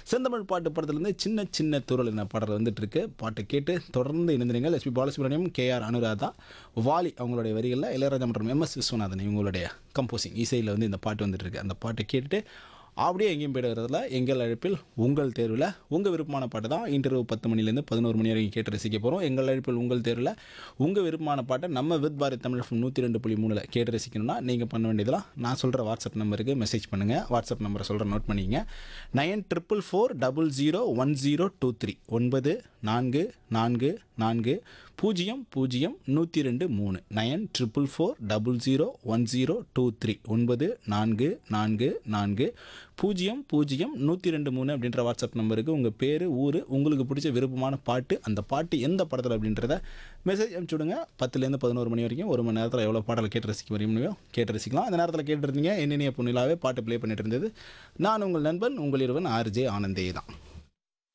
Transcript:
செந்தமிழ் பாட்டு படத்துலேருந்து சின்ன சின்ன துறல் என்ன பாடல் வந்துட்டு இருக்கு பாட்டை கேட்டு தொடர்ந்து இணைந்திருங்கள் SP Balasubrahmanyam K R Anuradha Vaali அவங்களுடைய வரிகளில் இளையராஜா மற்றும் எம் எஸ் விஸ்வநாதன் இவங்களுடைய கம்போசிங் இசையில் வந்து இந்த பாட்டு வந்துட்டு இருக்கு அந்த பாட்டை கேட்டுட்டு அப்படியே எங்கேயும் போயிடுறதுல எங்கள் அழைப்பில் உங்கள் தேர்வில் உங்கள் விருப்பமான பாட்டு தான் இன்டர்வியூ பத்து மணிலேருந்து பதினோரு மணி வரைக்கும் கேட்டு ரசிக்க போகிறோம் எங்கள் அழைப்பில் உங்கள் தேர்வில் உங்கள் விருப்பமான பாட்டை நம்ம வித் பாரத் தமிழ் நூற்றி ரெண்டு புள்ளி மூணில் கேட்டு ரசிக்கணும்னா நீங்கள் பண்ண வேண்டியதெல்லாம் நான் சொல்கிற வாட்ஸ்அப் நம்பருக்கு மெசேஜ் பண்ணுங்கள் வாட்ஸ்அப் நம்பரை சொல்கிற நோட் பண்ணிங்க nine triple four double zero one zero two three ஒன்பது நான்கு நான்கு நான்கு பூஜ்ஜியம் பூஜ்ஜியம் நூற்றி ரெண்டு மூணு nine triple four double zero one zero two three ஒன்பது நான்கு நான்கு நான்கு பூஜ்ஜியம் பூஜ்ஜியம் நூற்றி ரெண்டு மூணு அப்படின்ற வாட்ஸ்அப் நம்பருக்கு உங்கள் பேர் ஊர் உங்களுக்கு பிடிச்ச விருப்பமான பாட்டு அந்த பாட்டு எந்த படத்தில் அப்படின்றத மெசேஜ் அனுப்பிச்சி விடுங்க பத்துலேருந்து பதினோரு மணி வரைக்கும் ஒரு மணி நேரத்தில் எவ்வளோ பாடல் கேட்டு ரசிக்க முடியுமோ கேட்டு ரசிக்கலாம் அந்த நேரத்தில் கேட்டுருந்தீங்க என்னென்ன பொண்ணிலாவே பாட்டு ப்ளே பண்ணிட்டு இருந்தது நான் உங்கள் நண்பன் உங்கள் இருவன் ஆர்ஜே ஆனந்தே தான்